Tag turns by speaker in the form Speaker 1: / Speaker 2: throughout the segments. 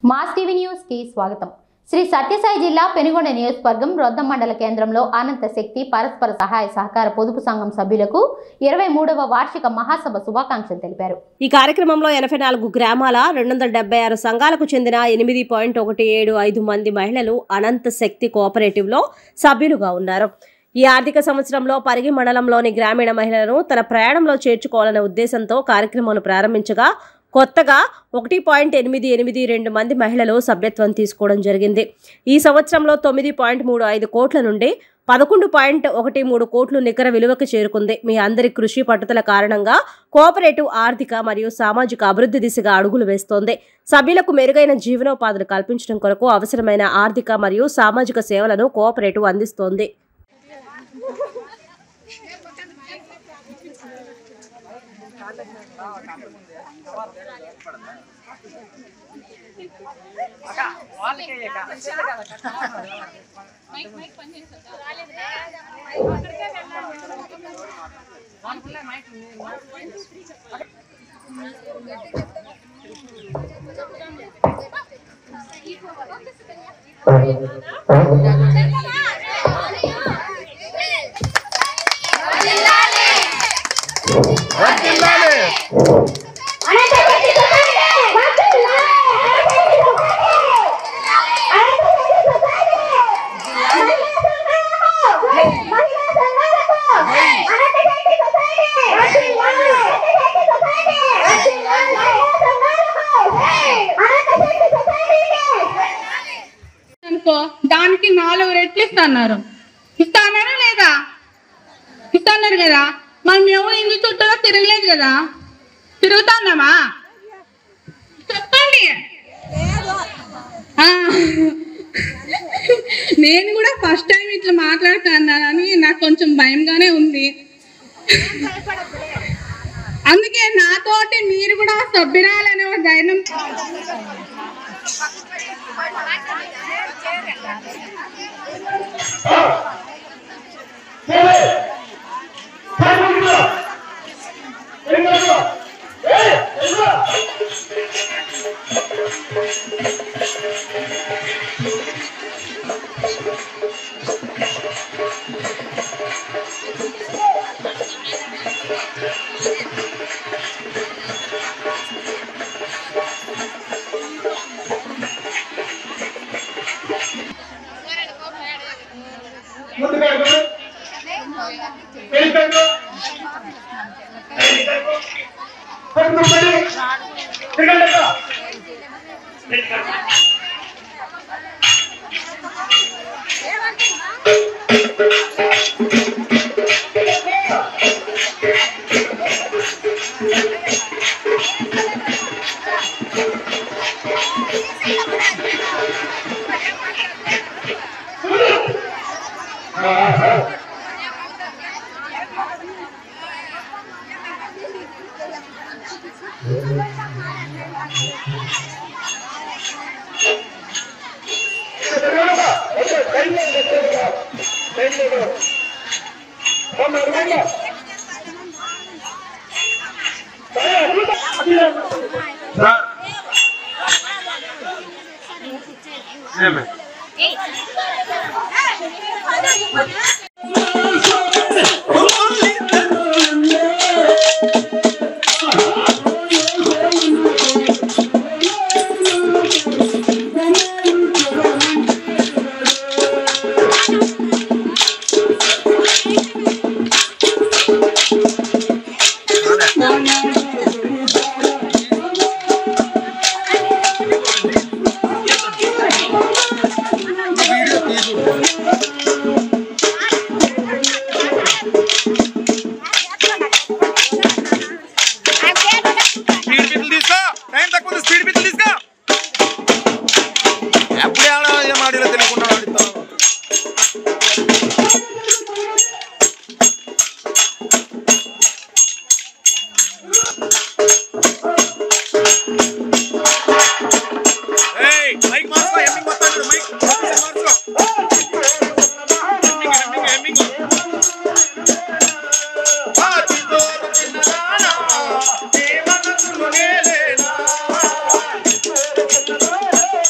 Speaker 1: Mass TV news కి స్వాగతం శ్రీ సత్యసాయి జిల్లా పెనుగొండ నియోజకవర్గం రొద్దం మండల కేంద్రంలో అనంత శక్తి పరస్పర సహాయ సహకార పొదుపు సంఘం సభ్యులకు ఇరవై మూడవ వార్షిక మహాసభ శుభాకాంక్షలు తెలిపారు
Speaker 2: ఈ కార్యక్రమంలో ఎనభై నాలుగు గ్రామాల రెండు వందల డెబ్బై ఆరు సంఘాలకు చెందిన ఎనిమిది పాయింట్ ఒకటి ఏడు ఐదు మంది మహిళలు అనంత శక్తి కోఆపరేటివ్లో సభ్యులుగా ఉన్నారు ఈ ఆర్థిక సంవత్సరంలో పరిగి మండలంలోని గ్రామీణ మహిళలను తన ప్రయాణంలో చేర్చుకోవాలనే ఉద్దేశంతో కార్యక్రమాన్ని ప్రారంభించగా కొత్తగా ఒకటి పాయింట్ ఎనిమిది ఎనిమిది రెండు మంది మహిళలు సభ్యత్వం తీసుకోవడం జరిగింది ఈ సంవత్సరంలో తొమ్మిది పాయింట్ మూడు ఐదు కోట్ల నుండి పదకొండు పాయింట్ ఒకటి మూడు కోట్లు నికర విలువకు చేరుకుంది మీ అందరి కృషి పట్టుదల కారణంగా కోఆపరేటివ్ ఆర్థిక మరియు సామాజిక అభివృద్ధి దిశగా అడుగులు వేస్తోంది సభ్యులకు మెరుగైన జీవనోపాధులు కల్పించడం కొరకు అవసరమైన ఆర్థిక మరియు సామాజిక సేవలను కోఆపరేటివ్ అందిస్తోంది
Speaker 3: అనుకో దానికి నాలుగు రెట్లు ఇస్తున్నారు ఇస్తాన్నారా లేదా ఇస్తున్నారు కదా మనం ఎవరు ఇంటి చుట్టూ తిరగలేదు కదా తిరుగుతున్నామా చెప్పండి ఆ. నేను కూడా ఫస్ట్ టైం ఇట్లా మాట్లాడుతున్నానని నాకు కొంచెం భయంగానే ఉంది అందుకే నాతోటి మీరు కూడా సభ్యురాలనే ఒక ధైర్యం
Speaker 4: స్పీడ్ బిట్లు తీసుకో టైం తక్కువ ఉంది, స్పీడ్ బిట్లు తీసుకో ఎప్పుడే ఆడ ఏం ఆడిలో తెలియకుండా ఆడిస్తావు ఏయ్, మైక్ మార్చుకో, ఎమ్మింగ్ మొత్తం చూడు, మైక్ మార్చుకో. ఎమ్మింగ్, ఎమ్మింగ్, ఎమ్మింగ్. ఆ చిత్తోరు చిన్నదానా, నీ మనసులో నేలేనా?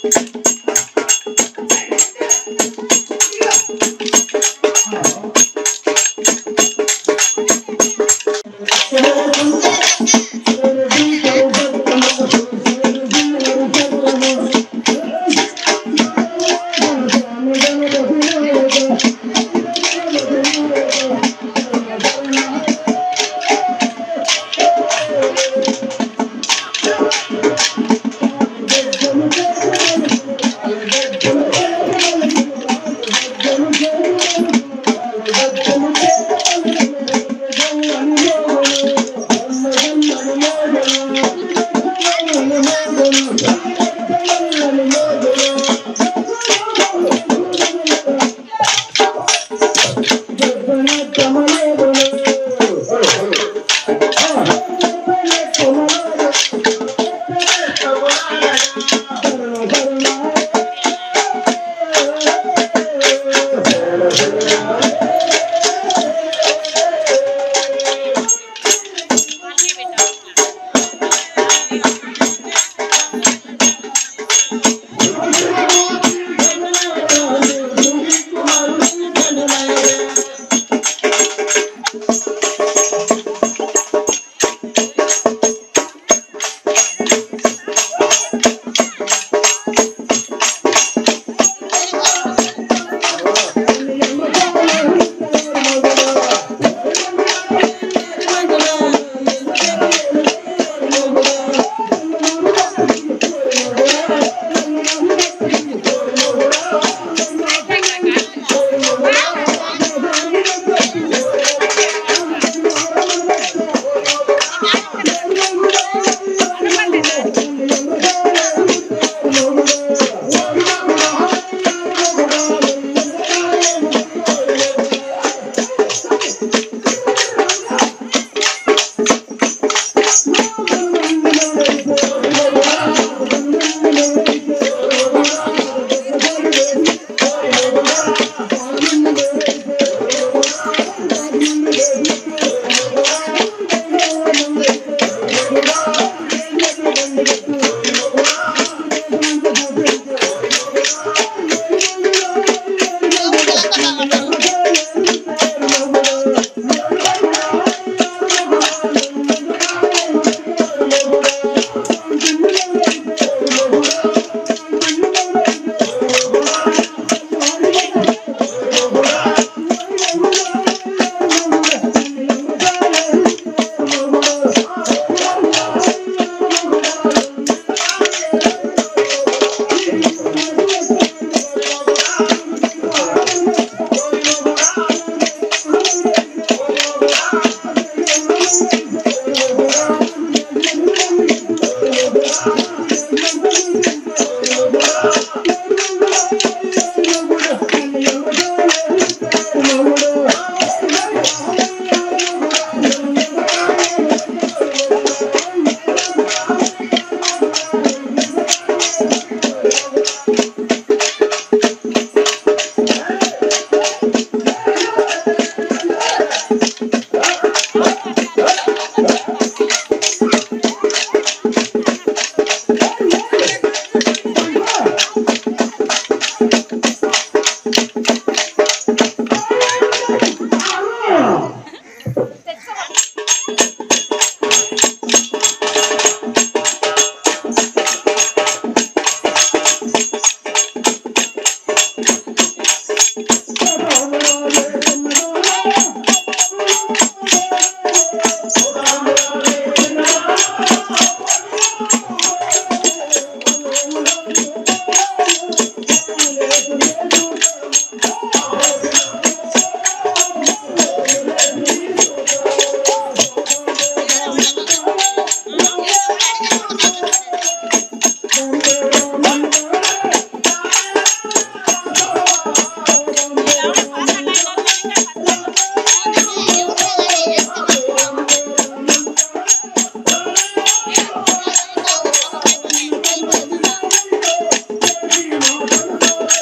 Speaker 5: Thank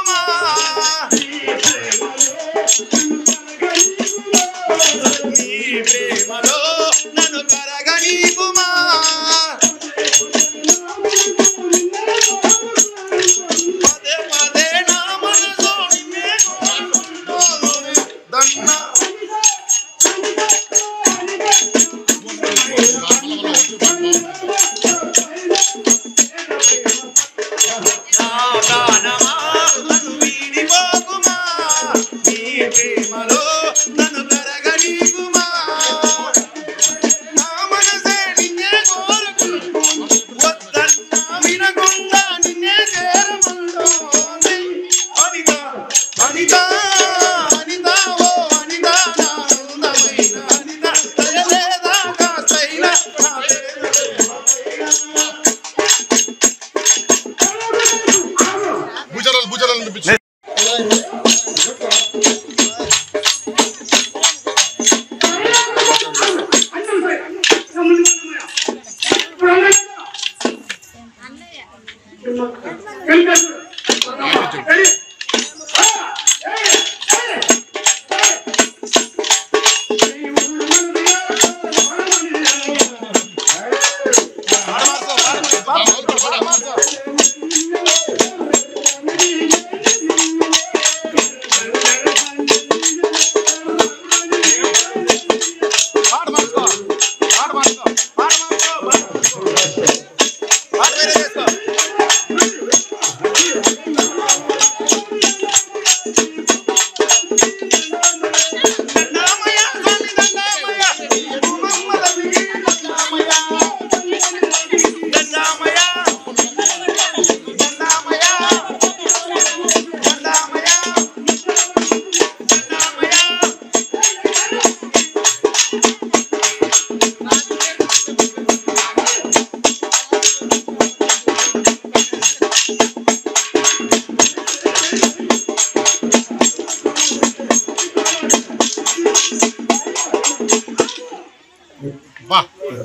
Speaker 4: నీకుమా నీ ప్రేమలో నన్ను కరగనీకుమా పదే పదే నా మనసు నిన్నే కోరుకుంటోంది. దన్న నా ప్రాణమా నన్ను వీడిపోకుమా నీ ప్రేమలో నన్ను కరగనీకుమా నా మనసే నిన్నే కోరుకుంటోంది. వద్దన్నా వినకుండా నిన్నే చేరమంటోంది. అనిత, అనిత, అనిత, ఓ అనిత, నా అందమైన అనిత, దయలేదా కాస్తైనా నా పేరు
Speaker 5: భుజరాలు భుజరాలు అనిపించి
Speaker 4: పాట మార్చుకో పాట మార్చుకో పాట మార్చుకో పాట వేరే చేసుకో దండామయ్య, స్వామి దండామయ్య, ఉమమ్మల వీరి దండామయ్య. దండామయ్య, దండామయ్య, దండామయ్య, దండామయ్య.
Speaker 5: బా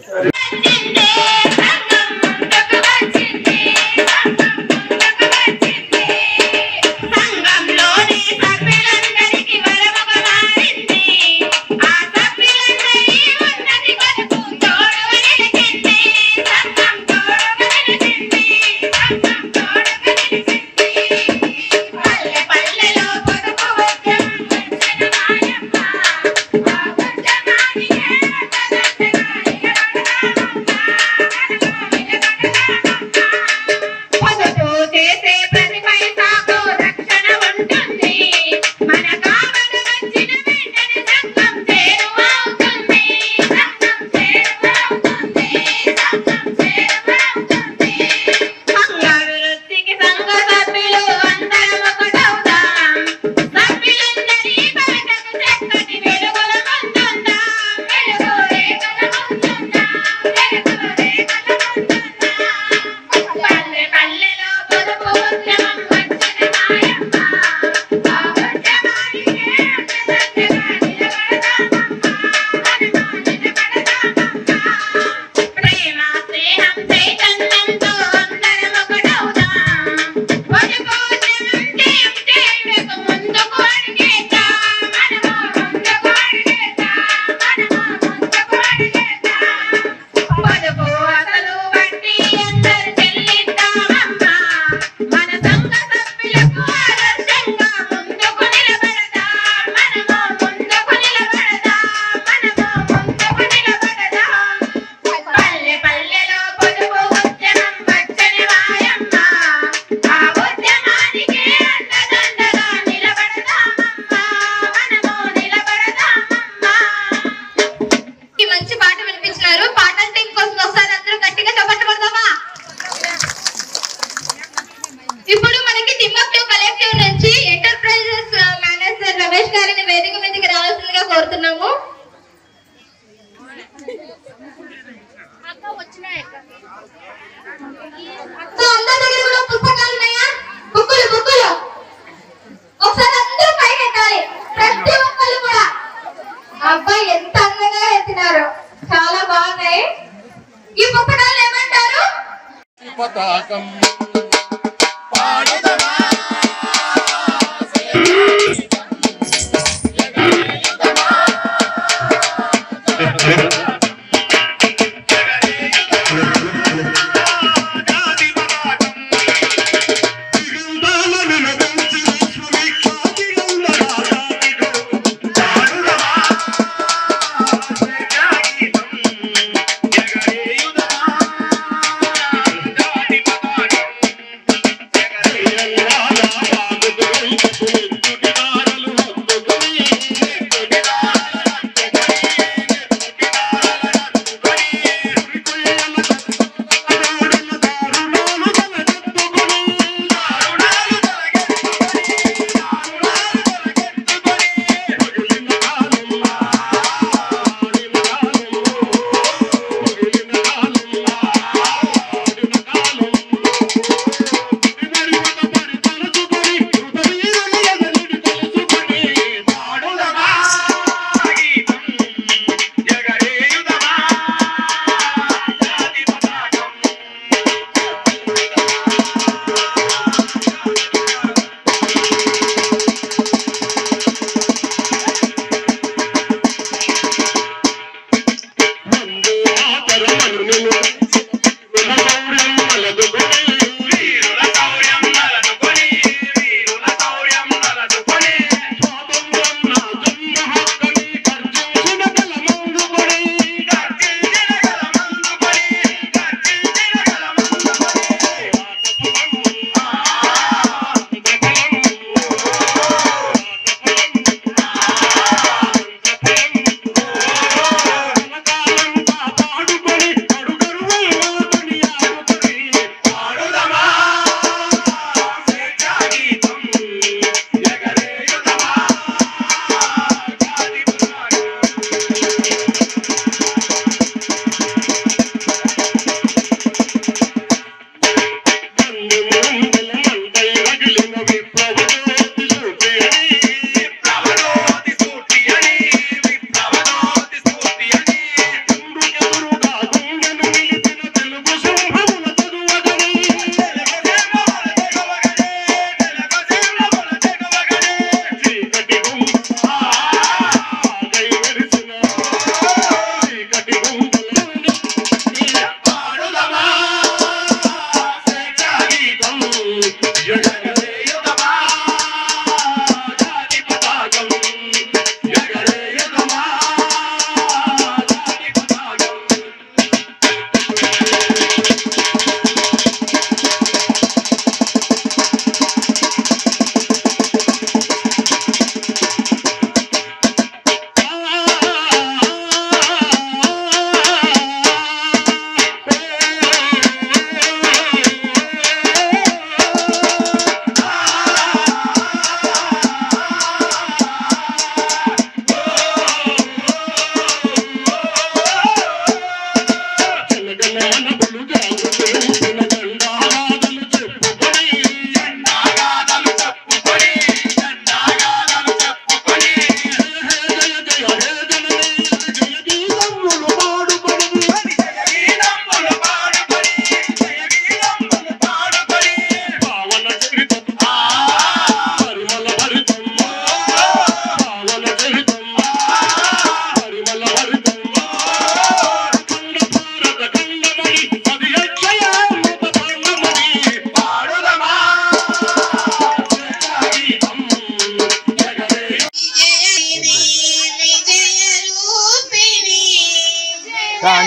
Speaker 6: సంఘంలోని సభ్యులందరికీ వరమొక మారింది. ఆ సభ్యులందరి ఉన్నతి కొరకు తోడుగా నిలిచింది. సంఘం తోడుగా నిలిచింది. సంఘం తోడుగా నిలిచింది. పల్లె పల్లెలో పొదుపు ఉద్యమం వచ్చిన మాయమ్మ. ఆ ఉద్యమానికి అండదండగా నిలబడదామమ్మా. మనము నిలబడదామమ్మా. పొదుపు చేసే ప్రతి పైసాకు రక్షణ ఉంటుంది మన కావన వచ్చిన వెంటనే సంఘం చేరువవుతుంది సంఘం చేరువవుతుంది సంఘం చేరువవుతుంది అభివృద్ధికి సంఘ సభ్యులు అందరం ఒకటవుదాం సభ్యులందరి భవితకు చక్కటి వెలుగుల ముందుందాం వెలుగు రేఖల ముందుందాం వెలుగు రేఖల ముందుందాం పల్లె పల్లెలో పొదుపు ఉద్యమం వచ్చిన మాయమ్మ ఆ ఉద్యమానికి అండదండగా నిలబడదామమ్మా మనము నిలబడదామమ్మా ప్రేమ స్నేహం చైతన్యంతో అందరం ఒకటవుదాం పొదుపు ఉద్యమం జయం చేయకు ముందుకు అడుగేద్దాం మనము ముందుకు అడుగేద్దాం మనము ముందుకు అడుగేద్దాం పొదుపు అసలు వడ్డీ అందరు చెల్లిద్దామమ్మా మన సంఘ సభ్యులకు ఆదర్శంగా ముందుకు నిలబడదాం మనము ముందుకు నిలబడదాం మనము ముందుకు నిలబడదాం పల్లె పల్లెలో పొదుపు ఉద్యమం వచ్చని మాయమ్మ ఆ ఉద్యమానికి అండదండగా నిలబడదామమ్మా మనము నిలబడదామమ్మా ఈ మంచి పాట వినిపించినారు పాటల టీం కోసం ఒకసారి అందరూ గట్టిగా చప్పట్లు కొడదామా ఇప్పుడు మనకి టిమ్మక్టివ్ కలెక్టివ్ నుంచి ఎంటర్ప్రైజెస్ మేనేజర్ రమేష్ గారిని వేదిక మీదకి రావాల్సిందిగా కోరుతున్నాము సో అందరి దగ్గర కూడా పుస్తకాలు ఉన్నాయా బుక్కులు బుక్కులు ఒకసారి అందరూ పైకి ఎత్తాలి ప్రతి ఒక్కళ్ళు కూడా అబ్బాయి ఎంత అందంగా ఎత్తినారు చాలా బాగున్నాయి ఈ పుస్తకాలు ఏమంటారు
Speaker 5: పతాకం
Speaker 4: పాడుదమా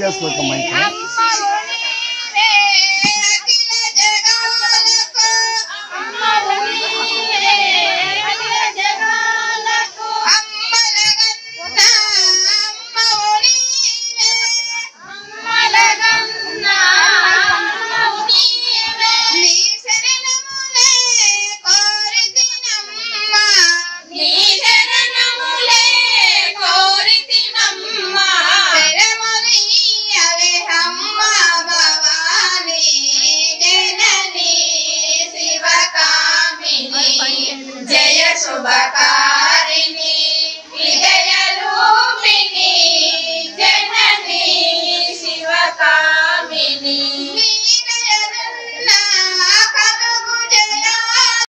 Speaker 7: చేసుకోవచ్చు మైక్
Speaker 6: జయ శుభకారి